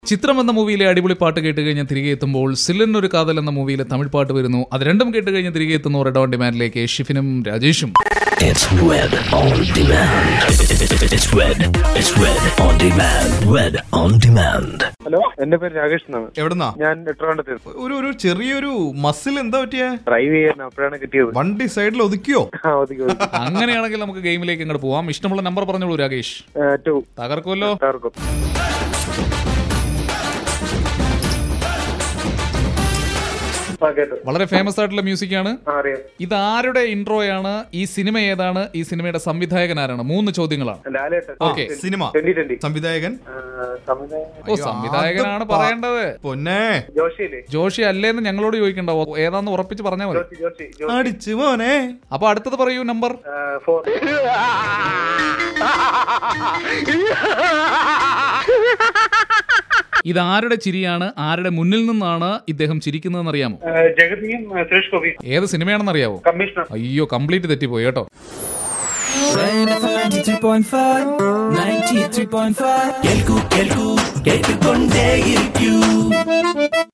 ചിത്രം എന്ന മൂവിയിലെ അടിപൊളി പാട്ട് കേട്ട് കഴിഞ്ഞാൽ തിരികെ എത്തുമ്പോൾ സില്ലൻ ഒരു കാതൽ എന്ന മൂവിയിലെ തമിഴ് പാട്ട് വരുന്നു അത് രണ്ടും കേട്ട് കഴിഞ്ഞ് തിരികെ എത്തുന്നു റെഡ് ഓൺ ഡിമാൻഡിലേക്ക് ഷിഫിനും രാജേഷും It's Red on Demand. It's Red. It's Red on Demand. Red on Demand. Hello എന്റെ പേര് രാകേഷ് എന്നാണ് എവിടുന്നാ ഞാൻ ട്രിവാൻഡ്രത്ത് ഒരു ഒരു ചെറിയൊരു മസിൽ എന്താ പറ്റിയ ഡ്രൈവ് ചെയ്യാൻ അപ്പോഴാണ് കിട്ടിയത് വണ്ടി സൈഡിൽ ഒതുക്കിയോ ആ, ഒതുക്കി, ഒതുക്കി. അങ്ങനെയാണെങ്കിൽ നമുക്ക് ഗെയിമിലേക്ക് അങ്ങോട്ട് പോവാം ഇഷ്ടമുള്ള നമ്പർ പറഞ്ഞോളൂ രാകേഷ് ഏ, ടു തകർക്കുമല്ലോ തകർക്കും ആ, കേട്ടു വളരെ ഫേമസ് ആയിട്ടുള്ള മ്യൂസിക് ആണ് ആ അറിയാം ഇത് ആരുടെ ഇൻട്രോയാണ് ഈ സിനിമ ഏതാണ് ഈ സിനിമയുടെ സംവിധായകൻ ആരാണ് മൂന്ന് ചോദ്യങ്ങളാണ് Lalettan okay cinema twenty twenty സംവിധായകൻ സംവിധായകൻ ഓ സംവിധായകനാണ് അത് പ- പറയേണ്ടത് പൊന്നെ ജോഷിയില്ലേ ജോഷി അല്ലേന്ന് ഞങ്ങളോട് ചോദിക്കണ്ട ഓ, ഏതാന്ന് ഉറപ്പിച്ച് പറഞ്ഞാൽ മതി ജോഷി ജോഷി ജോഷി അടിച്ചു മോനെ അപ്പൊ അടുത്തത് പറയൂ നമ്പർ ഫോർ ഇത് ആരുടെ ചിരിയാണ് ആരുടെ മുന്നിൽ നിന്നാണ് ഇദ്ദേഹം ചിരിക്കുന്നതെന്ന് അറിയാമോ ജഗതിയും സുരേഷ് ഗോപി ഏത് സിനിമയാണെന്ന് അറിയാമോ കമ്മീഷണർ അയ്യോ കംപ്ലീറ്റ് തെറ്റിപ്പോയി കേട്ടോ 93.5 93.5 കേൾക്കൂ കേൾക്കൂ കേട്ടുകൊണ്ടേയിരിക്കൂ